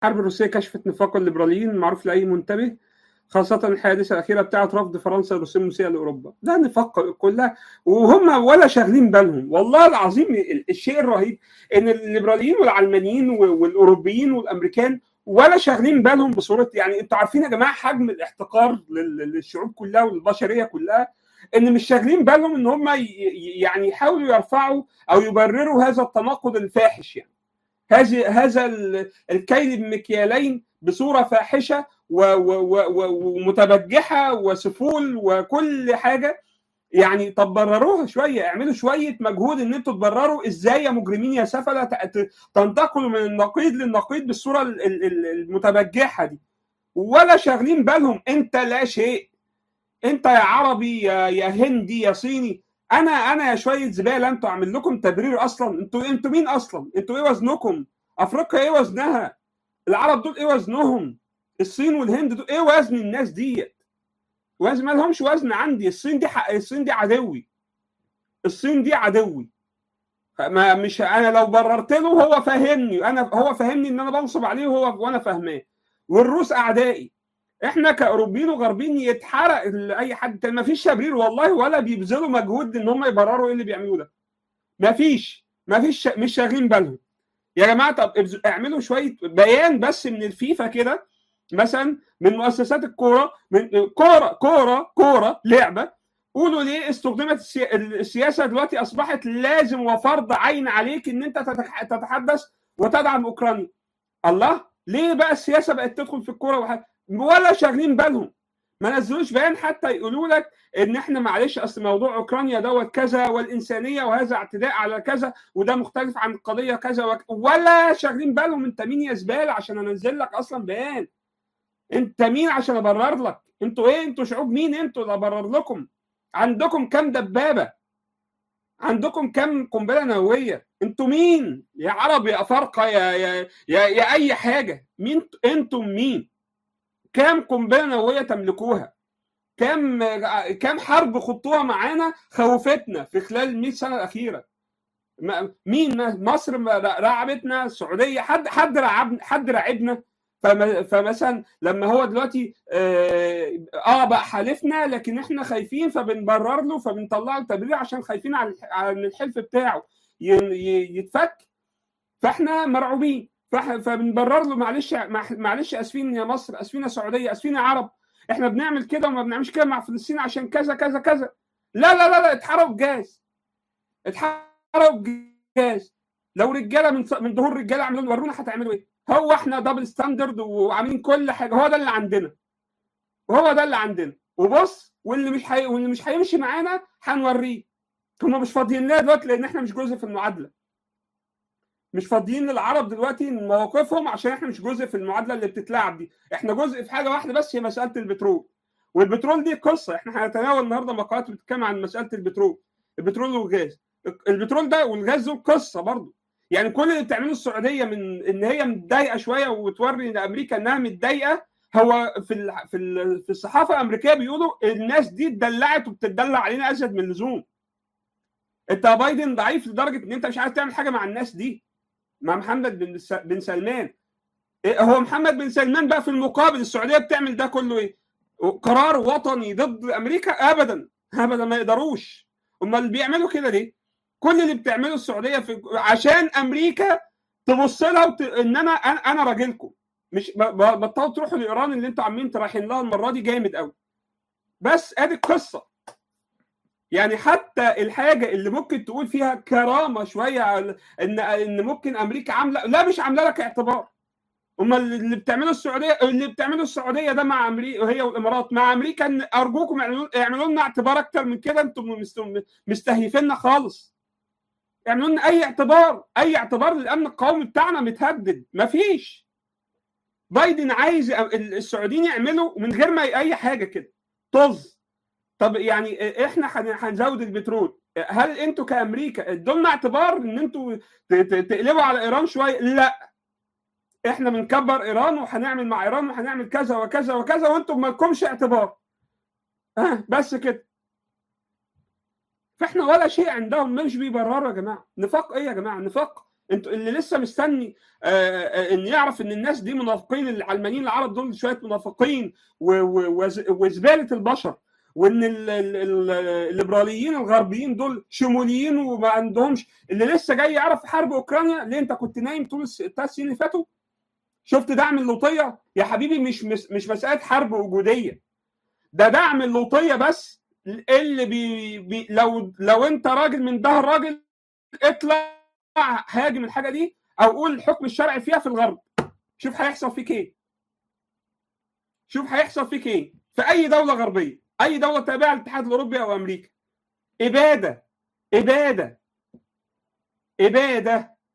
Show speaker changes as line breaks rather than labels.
الحرب الروسيه كشفت نفاق الليبراليين معروف لاي منتبه خاصة الحادثة الأخيرة بتاعت رفض فرنسا الرسوم الموسيقى لأوروبا، ده نفاق كلها وهم ولا شاغلين بالهم، والله العظيم الشيء الرهيب إن الليبراليين والعلمانيين والأوروبيين والأمريكان ولا شاغلين بالهم بصورة يعني أنتوا عارفين يا جماعة حجم الاحتقار للشعوب كلها والبشرية كلها ان مش شاغلين بالهم ان هم يعني يحاولوا يرفعوا او يبرروا هذا التناقض الفاحش يعني هذه هذا الكيل بمكيالين بصوره فاحشه ومتبجحه وسفول وكل حاجه يعني طب برروها شويه اعملوا شويه مجهود ان انتوا تبرروا ازاي يا مجرمين يا سفله تنتقلوا من النقيض للنقيض بالصوره المتبجحه دي ولا شاغلين بالهم انت لا شيء انت يا عربي يا, يا هندي يا صيني انا انا يا شويه زباله انتوا اعمل لكم تبرير اصلا انتوا انتوا مين اصلا انتوا ايه وزنكم افريقيا ايه وزنها العرب دول ايه وزنهم الصين والهند دول ايه وزن الناس ديت وزن ما لهمش وزن عندي الصين دي حق الصين دي عدوي الصين دي عدوي ما مش انا لو بررت له هو فاهمني انا هو فاهمني ان انا بنصب عليه وهو وانا فاهماه والروس اعدائي احنا كاوروبيين وغربيين يتحرق لاي حد تاني ما فيش تبرير والله ولا بيبذلوا مجهود ان هم يبرروا ايه اللي بيعملوه ده ما فيش ما فيش مش شاغلين بالهم يا جماعه طب اعملوا شويه بيان بس من الفيفا كده مثلا من مؤسسات الكوره من كوره كوره كوره لعبه قولوا ليه استخدمت السياسه دلوقتي اصبحت لازم وفرض عين عليك ان انت تتحدث وتدعم اوكرانيا الله ليه بقى السياسه بقت تدخل في الكوره وحد... ولا شاغلين بالهم ما نزلوش بيان حتى يقولوا لك ان احنا معلش اصل موضوع اوكرانيا دوت كذا والانسانيه وهذا اعتداء على كذا وده مختلف عن القضيه كذا وك... ولا شاغلين بالهم انت مين يا زباله عشان انزل لك اصلا بيان انت مين عشان ابرر لك انتوا ايه انتوا شعوب مين انتوا اللي ابرر لكم عندكم كام دبابه عندكم كام قنبله نوويه انتوا مين يا عرب يا افارقه يا يا يا, يا اي حاجه مين انتم مين كام قنبله نوويه تملكوها كام كام حرب خضتوها معانا خوفتنا في خلال ال 100 سنه الاخيره مين مصر رعبتنا السعوديه حد حد رعبنا حد رعبنا فمثلا لما هو دلوقتي اه بقى حالفنا لكن احنا خايفين فبنبرر له فبنطلع له تبرير عشان خايفين على على الحلف بتاعه يتفك فاحنا مرعوبين فبنبرر له معلش معلش اسفين يا مصر اسفين يا سعوديه اسفين يا عرب احنا بنعمل كده وما بنعملش كده مع فلسطين عشان كذا كذا كذا لا لا لا لا اتحرقوا بجاز اتحرقوا بجاز لو رجاله من من ظهور رجاله عملوا ورونا هتعملوا ايه هو احنا دبل ستاندرد وعاملين كل حاجه هو ده اللي عندنا وهو ده اللي عندنا وبص واللي مش حي... واللي مش هيمشي معانا هنوريه هم مش فاضيين لنا دلوقتي لان احنا مش جزء في المعادله مش فاضيين للعرب دلوقتي مواقفهم عشان احنا مش جزء في المعادله اللي بتتلعب دي احنا جزء في حاجه واحده بس هي مساله البترول والبترول دي قصه احنا هنتناول النهارده مقالات بتتكلم عن مساله البترول البترول والغاز البترول ده والغاز دول قصه برضه يعني كل اللي بتعمله السعوديه من ان هي متضايقه شويه وتوري لامريكا انها متضايقه هو في ال في ال في الصحافه الامريكيه بيقولوا الناس دي اتدلعت وبتدلع علينا ازيد من اللزوم انت بايدن ضعيف لدرجه ان انت مش عارف تعمل حاجه مع الناس دي مع محمد بن بن سلمان هو محمد بن سلمان بقى في المقابل السعوديه بتعمل ده كله ايه؟ قرار وطني ضد امريكا ابدا ابدا ما يقدروش امال بيعملوا كده ليه؟ كل اللي بتعمله السعوديه في عشان امريكا تبص لها وت... ان انا انا راجلكم مش بطلوا تروحوا لايران اللي انتوا عاملين رايحين لها المره دي جامد قوي بس ادي القصه يعني حتى الحاجه اللي ممكن تقول فيها كرامه شويه ان ان ممكن امريكا عامله لا مش عامله لك اعتبار امال اللي بتعمله السعوديه اللي بتعمله السعوديه ده مع امريكا وهي والامارات مع امريكا ان ارجوكم اعملوا لنا اعتبار اكتر من كده انتم مستهيفيننا خالص اعملوا لنا اي اعتبار اي اعتبار للامن القومي بتاعنا متهدد مفيش بايدن عايز السعوديين يعملوا من غير ما اي حاجه كده طز طب يعني احنا هنزود البترول هل انتوا كامريكا ادوا لنا اعتبار ان انتوا تقلبوا على ايران شويه لا احنا بنكبر ايران وهنعمل مع ايران وهنعمل كذا وكذا وكذا وانتم ما لكمش اعتبار اه بس كده فاحنا ولا شيء عندهم مش بيبرروا يا جماعه نفاق ايه يا جماعه نفاق انتوا اللي لسه مستني آه، آه، ان يعرف ان الناس دي منافقين العلمانيين العرب دول شويه منافقين و- و- وز- وزباله البشر وان ال- ال- ال- الليبراليين الغربيين دول شموليين وما عندهمش اللي لسه جاي يعرف حرب اوكرانيا ليه انت كنت نايم طول الس- الثلاث سنين اللي فاتوا شفت دعم اللوطيه يا حبيبي مش مش, مش مساله حرب وجوديه ده دعم اللوطيه بس اللي بي بي لو لو انت راجل من ده الراجل اطلع هاجم الحاجه دي او قول الحكم الشرعي فيها في الغرب شوف هيحصل فيك ايه شوف هيحصل فيك ايه في اي دوله غربيه اي دوله تابعه للاتحاد الاوروبي او امريكا اباده اباده اباده